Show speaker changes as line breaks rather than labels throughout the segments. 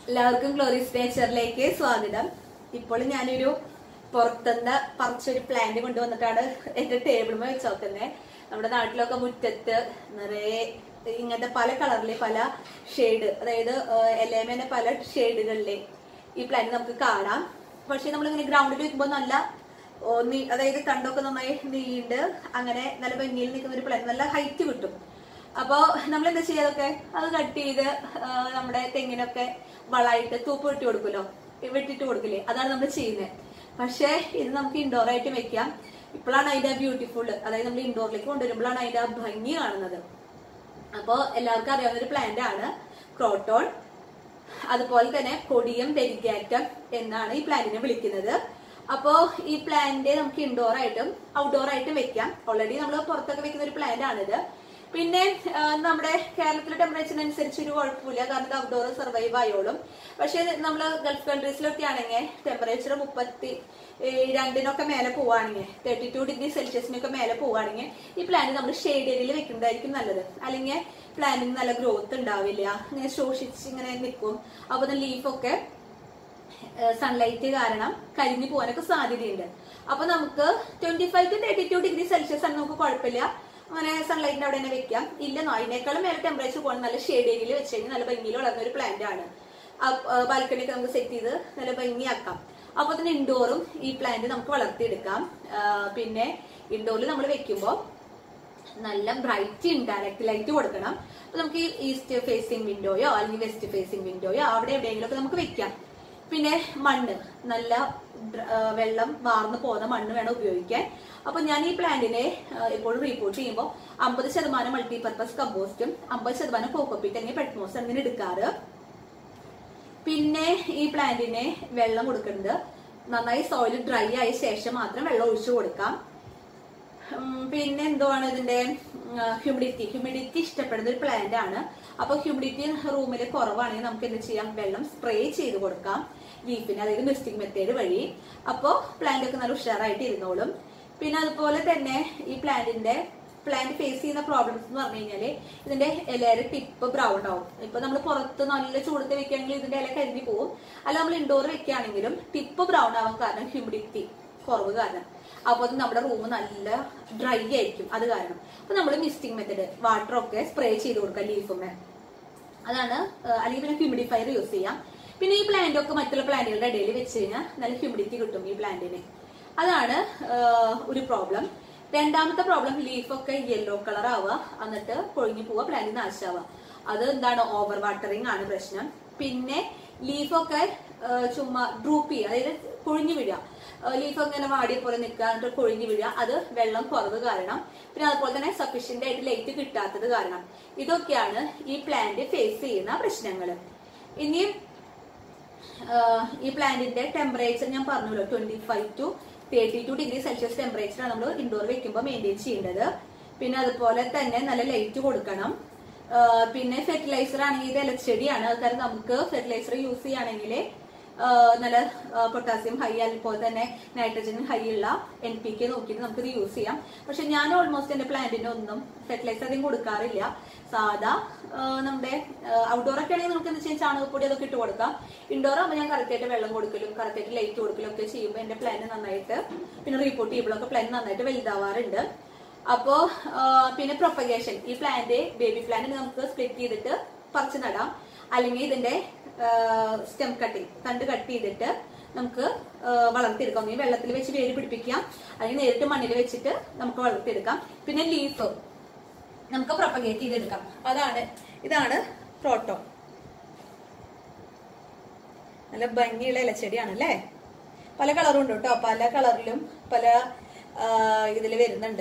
എല്ലാവർക്കും ഗ്ലോറീസ് നേച്ചറിലേക്ക് സ്വാഗതം ഇപ്പോൾ ഞാനൊരു പുറത്തുനിന്ന് പറിച്ചൊരു പ്ലാന്റ് കൊണ്ടുവന്നിട്ടാണ് എന്റെ ടേബിളിൽ വെച്ച് നോക്കുന്നത് നമ്മുടെ നാട്ടിലൊക്കെ മുറ്റത്ത് നിറയെ ഇങ്ങനത്തെ പല കളറിലെ പല ഷെയ്ഡ് അതായത് എലേമേനെ പല ഷെയ്ഡുകളിലെ ഈ പ്ലാന്റ് നമുക്ക് കാണാം പക്ഷെ നമ്മളിങ്ങനെ ഗ്രൗണ്ടിൽ വെക്കുമ്പോൾ നല്ല ഓ, നീ- അതായത് കണ്ടൊക്കെ നന്നായി നീണ്ട് അങ്ങനെ നല്ല ഭംഗിയിൽ നിൽക്കുന്ന ഒരു പ്ലാന്റ് നല്ല ഹൈറ്റ് കിട്ടും അപ്പോ നമ്മൾ എന്താ ചെയ്യാതൊക്കെ അത് കട്ട് ചെയ്ത് ആ, നമ്മുടെ തെങ്ങിനൊക്കെ വളമായിട്ട് തൂപ്പ് വെട്ടി കൊടുക്കുമല്ലോ വെട്ടിട്ട് കൊടുക്കില്ലേ അതാണ് നമ്മൾ ചെയ്യുന്നത് പക്ഷേ ഇത് നമുക്ക് ഇൻഡോർ ആയിട്ട് വെക്കാം ഇപ്പോഴാണ് അതിന്റെ ബ്യൂട്ടിഫുൾ അതായത് നമ്മൾ ഇൻഡോറിലേക്ക് കൊണ്ടുവരുമ്പോഴാണ് അതിന്റെ ആ ഭംഗി കാണുന്നത് അപ്പോ എല്ലാവർക്കും അറിയാവുന്ന ഒരു പ്ലാന്റ് ആണ് ക്രോട്ടോൺ അതുപോലെ തന്നെ കൊടിയം വെരിഗാറ്റം എന്നാണ് ഈ പ്ലാന്റിനെ വിളിക്കുന്നത് അപ്പോ ഈ പ്ലാന്റ് നമുക്ക് ഇൻഡോർ ആയിട്ടും ഔട്ട്ഡോർ ആയിട്ടും വെക്കാം ഓൾറെഡി നമ്മൾ പുറത്തൊക്കെ വെക്കുന്ന ഒരു പ്ലാന്റ് ആണിത് പിന്നെ ആ, നമ്മുടെ കേരളത്തിലെ ടെമ്പറേച്ചറിനനുസരിച്ച് ഒരു കുഴപ്പമില്ല കാരണം ഇത് ഔട്ട്ഡോർ സർവൈവ് ആയോളും പക്ഷെ നമ്മൾ ഗൾഫ് കൺട്രീസിലൊക്കെ ആണെങ്കിൽ ടെമ്പറേച്ചർ മുപ്പത്തി ഏ, രണ്ടിനൊക്കെ മേലെ പോവാണെങ്കിൽ തേർട്ടി ടു ഡിഗ്രി സെൽഷ്യസിനൊക്കെ മേലെ പോവാണെങ്കിൽ ഈ പ്ലാന്റ് നമ്മൾ ഷെയ്ഡ് ഏരിയയിൽ വെക്കുന്നതായിരിക്കും നല്ലത് അല്ലെങ്കിൽ പ്ലാന്റിന് നല്ല ഗ്രോത്ത് ഉണ്ടാവില്ല ഇങ്ങനെ ശോഷിച്ച് ഇങ്ങനെ നിൽക്കും അപ്പൊ ലീഫൊക്കെ സൺലൈറ്റ് കാരണം കരിഞ്ഞു പോകാനൊക്കെ സാധ്യതയുണ്ട് അപ്പൊ നമുക്ക് twenty five to thirty two degree Celsius ആണ് നമുക്ക് കുഴപ്പമില്ല അങ്ങനെ സൺലൈറ്റിന്റെ അവിടെ തന്നെ വെക്കാം ഇല്ലെന്നോ അതിനേക്കാളും മേലെ ടെമ്പറേച്ചർ പോകണം നല്ല ഷെയ്ഡ് ഏരിയയിൽ വെച്ച് കഴിഞ്ഞാൽ നല്ല ഭംഗിയിൽ വളർന്ന ഒരു പ്ലാന്റ് ആണ് ബാൽക്കണി ഒക്കെ നമുക്ക് സെറ്റ് ചെയ്ത് നല്ല ഭംഗിയാക്കാം അപ്പൊ തന്നെ ഇൻഡോറും ഈ പ്ലാന്റ് നമുക്ക് വളർത്തിയെടുക്കാം ആ, പിന്നെ ഇൻഡോറിൽ നമ്മൾ വെക്കുമ്പോൾ നല്ല ബ്രൈറ്റ് ഇൻഡയറക്റ്റ് ലൈറ്റ് കൊടുക്കണം അപ്പൊ നമുക്ക് ഈ ഈസ്റ്റ് ഫേസിംഗ് വിൻഡോയോ അല്ലെങ്കിൽ വെസ്റ്റ് ഫേസിംഗ് വിൻഡോയോ അവിടെ എവിടെയെങ്കിലും ഒക്കെ നമുക്ക് വെക്കാം പിന്നെ മണ്ണ് നല്ല ഡ്ര- ആ, വെള്ളം വാർന്നു പോകുന്ന മണ്ണ് വേണം ഉപയോഗിക്കാൻ അപ്പൊ ഞാൻ ഈ പ്ലാന്റിനെ ആ, എപ്പോഴും റിപ്പോർട്ട് ചെയ്യുമ്പോൾ അമ്പത് ശതമാനം മൾട്ടിപർപ്പസ് കമ്പോസ്റ്റും അമ്പത് ശതമാനം കോക്കോപ്പീറ്റ് അല്ലെങ്കിൽ പെട്മോസ് അങ്ങനെ എടുക്കാറ് പിന്നെ ഈ പ്ലാന്റിനെ വെള്ളം കൊടുക്കുന്നത് നന്നായി സോയിൽ ഡ്രൈ ആയ ശേഷം മാത്രം വെള്ളം ഒഴിച്ചു കൊടുക്കാം ഉം, പിന്നെ എന്തുവാണ് ഇതിന്റെ ഹ്യൂമിഡിറ്റി ഹ്യൂമിഡിറ്റി ഇഷ്ടപ്പെടുന്ന ഒരു പ്ലാന്റ് ആണ് അപ്പൊ ഹ്യൂമിഡിറ്റി റൂമിൽ കുറവാണെങ്കിൽ നമുക്ക് എന്ത് ചെയ്യാം വെള്ളം സ്പ്രേ ചെയ്ത് കൊടുക്കാം ലീഫിന് അതായത് മിസ്റ്റിംഗ് മെത്തേഡ് വഴി അപ്പോ പ്ലാന്റ് ഒക്കെ നല്ല ഉഷാറായിട്ട് ഇരുന്നോളും പിന്നെ അതുപോലെ തന്നെ ഈ പ്ലാന്റിന്റെ പ്ലാന്റ് ഫേസ് ചെയ്യുന്ന പ്രോബ്ലംസ് എന്ന് പറഞ്ഞു കഴിഞ്ഞാല് ഇതിന്റെ ഇലയുടെ ടിപ്പ് ബ്രൗൺ ആവും ഇപ്പൊ നമ്മൾ പുറത്ത് നല്ല ചൂടത്ത് വെക്കുകയാണെങ്കിൽ ഇതിന്റെ ഇല കരിഞ്ഞു പോകും അല്ല നമ്മൾ ഇൻഡോർ വെക്കുകയാണെങ്കിലും ടിപ്പ് ബ്രൗൺ ആവാൻ കാരണം ഹ്യൂമിഡിറ്റി കുറവ് കാരണം അപ്പൊ അത് നമ്മുടെ റൂം നല്ല ഡ്രൈ ആയിരിക്കും അത് കാരണം അപ്പൊ നമ്മൾ മിസ്റ്റിംഗ് മെത്തഡ് വാട്ടർ ഒക്കെ സ്പ്രേ ചെയ്ത് കൊടുക്കാം ലീഫുമേ അതാണ് ആ, അല്ലെങ്കിൽ പിന്നെ ഹ്യൂമിഡിഫയർ യൂസ് ചെയ്യാം പിന്നെ ഈ പ്ലാന്റ് ഒക്കെ മറ്റുള്ള പ്ലാന്റുകളുടെ ഇടയിൽ വെച്ച് കഴിഞ്ഞാൽ നല്ല ഹ്യൂമിഡിറ്റി കിട്ടും ഈ പ്ലാന്റിന് അതാണ് ആ, ഒരു പ്രോബ്ലം രണ്ടാമത്തെ പ്രോബ്ലം ലീഫൊക്കെ യെല്ലോ കളർ ആവുക എന്നിട്ട് കൊഴിഞ്ഞു പോവുക പ്ലാന്റ് നാശാവുക അത് എന്താണ് ഓവർ വാട്ടറിങ് ആണ് പ്രശ്നം പിന്നെ ലീഫൊക്കെ ആ, ചുമ്മാ ഡ്രൂപ്പ് ചെയ്യുക അതായത് കൊഴിഞ്ഞു വീഴുക ലീഫ് ഇങ്ങനെ വാടിയ പോലെ നിൽക്കുക എന്നിട്ട് കൊഴിഞ്ഞു വീഴുക അത് വെള്ളം കുറവ് കാരണം പിന്നെ അതുപോലെ തന്നെ സഫീഷ്യന്റ് ആയിട്ട് ലൈറ്റ് കിട്ടാത്തത് കാരണം ഇതൊക്കെയാണ് ഈ പ്ലാന്റ് ഫേസ് ചെയ്യുന്ന പ്രശ്നങ്ങൾ ഇനിയും ആഹ് ഈ പ്ലാന്റിന്റെ ടെമ്പറേച്ചർ ഞാൻ പറഞ്ഞല്ലോ twenty five to thirty two degree Celsius ടെമ്പറേച്ചറാണ് നമ്മൾ ഇൻഡോർ വെക്കുമ്പോൾ മെയിൻറ്റെയിൻ ചെയ്യേണ്ടത് പിന്നെ അതുപോലെ തന്നെ നല്ല ലൈറ്റ് കൊടുക്കണം ആഹ് പിന്നെ ഫെർട്ടിലൈസർ ആണെങ്കിൽ ഇത് ഇലച്ചെടിയാണ് അത് കാരണം നമുക്ക് ഫെർട്ടിലൈസർ യൂസ് ചെയ്യുകയാണെങ്കിൽ നല്ല പൊട്ടാസ്യം ഹൈ അതുപോലെ തന്നെ നൈട്രജൻ ഹൈ ഉള്ള എൻ പി കെ നോക്കിയിട്ട് നമുക്ക് ഇത് യൂസ് ചെയ്യാം പക്ഷെ ഞാൻ ഓൾമോസ്റ്റ് എന്റെ പ്ലാന്റിന് ഒന്നും ഫെർട്ടിലൈസർ അധികം കൊടുക്കാറില്ല സാധാ ആ, നമ്മുടെ ഔട്ട്ഡോർ ഒക്കെ ആണെങ്കിൽ നമുക്ക് എന്താ വെച്ചാൽ ചാണകപ്പൊടി അതൊക്കെ ഇട്ട് കൊടുക്കാം ഇൻഡോർ ആകുമ്പോൾ ഞാൻ കറക്റ്റായിട്ട് വെള്ളം കൊടുക്കലും കറക്റ്റായിട്ട് ലൈറ്റ് കൊടുക്കലും ഒക്കെ ചെയ്യുമ്പോൾ എന്റെ പ്ലാന്റ് നന്നായിട്ട് പിന്നെ റിപ്പോർട്ട് ചെയ്യുമ്പോഴൊക്കെ പ്ലാന്റ് നന്നായിട്ട് വലുതാവാറുണ്ട് അപ്പോ ആ, പിന്നെ പ്രൊപ്പഗേഷൻ ഈ പ്ലാന്റ് ബേബി പ്ലാന്റ് നമുക്ക് സ്പ്ലിറ്റ് ചെയ്തിട്ട് പറിച്ച് നടാം അല്ലെങ്കിൽ ഇതിന്റെ സ്റ്റെം കട്ടിങ് തണ്ട് കട്ട് ചെയ്തിട്ട് നമുക്ക് ആ, വളർത്തിയെടുക്കാം ഒന്നെങ്കിൽ വെള്ളത്തിൽ വെച്ച് വേര് പിടിപ്പിക്കാം അല്ലെങ്കിൽ നേരിട്ട് മണ്ണിൽ വെച്ചിട്ട് നമുക്ക് വളർത്തിയെടുക്കാം പിന്നെ ലീഫ് നമുക്ക് പ്രൊപ്പഗേറ്റ് ചെയ്തെടുക്കാം അതാണ് ഇതാണ് പ്രോട്ടോ നല്ല ഭംഗിയുള്ള ഇലച്ചെടിയാണ് അല്ലേ പല കളറും ഉണ്ട് കേട്ടോ പല കളറിലും പല ഇതിൽ വരുന്നുണ്ട്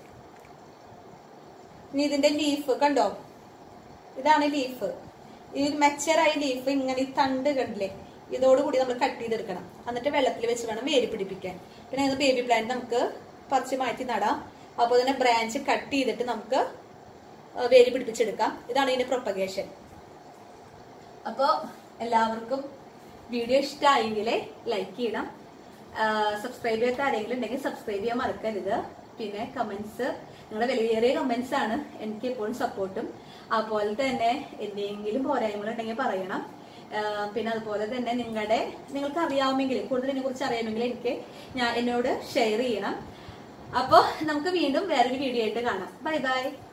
ഇനി ഇതിന്റെ ലീഫ് കണ്ടോ ഇതാണ് ലീഫ് ഈ മെച്ചറായ ലീഫ് ഇങ്ങനെ ഈ തണ്ട് കണ്ടില്ലേ ഇതോടുകൂടി നമ്മൾ കട്ട് ചെയ്തെടുക്കണം എന്നിട്ട് വെള്ളത്തിൽ വെച്ച് വേണം വേര് പിടിപ്പിക്കാൻ പിന്നെ ഇത് ബേബി പ്ലാന്റ് നമുക്ക് പറിച്ച് മാറ്റി നടാം അപ്പോൾ തന്നെ ബ്രാഞ്ച് കട്ട് ചെയ്തിട്ട് നമുക്ക് ആ, വേര് പിടിപ്പിച്ചെടുക്കാം ഇതാണ് ഇതിന്റെ പ്രൊപ്പഗേഷൻ അപ്പോൾ എല്ലാവർക്കും വീഡിയോ ഇഷ്ടമായെങ്കിൽ ലൈക്ക് ചെയ്യണം സബ്സ്ക്രൈബ് ചെയ്യാത്ത ആരെങ്കിലും ഉണ്ടെങ്കിൽ സബ്സ്ക്രൈബ് ചെയ്യാൻ മറക്കരുത് പിന്നെ കമന്റ്സ് നിങ്ങളുടെ വിലയേറിയ കമന്റ്സ് ആണ് എനിക്ക് എപ്പോഴും സപ്പോർട്ടും അതുപോലെ തന്നെ എന്തെങ്കിലും പോരായ്മകൾ ഉണ്ടെങ്കിൽ പറയണം ആ, പിന്നെ അതുപോലെ തന്നെ നിങ്ങളുടെ നിങ്ങൾക്ക് അറിയാവുമെങ്കിൽ കൂടുതൽ ഇതിനെ കുറിച്ച് അറിയാമെങ്കിൽ എനിക്ക് ഞാൻ എന്നോട് ഷെയർ ചെയ്യണം അപ്പോൾ നമുക്ക് വീണ്ടും വേറൊരു വീഡിയോ ആയിട്ട് കാണാം ബൈ ബൈ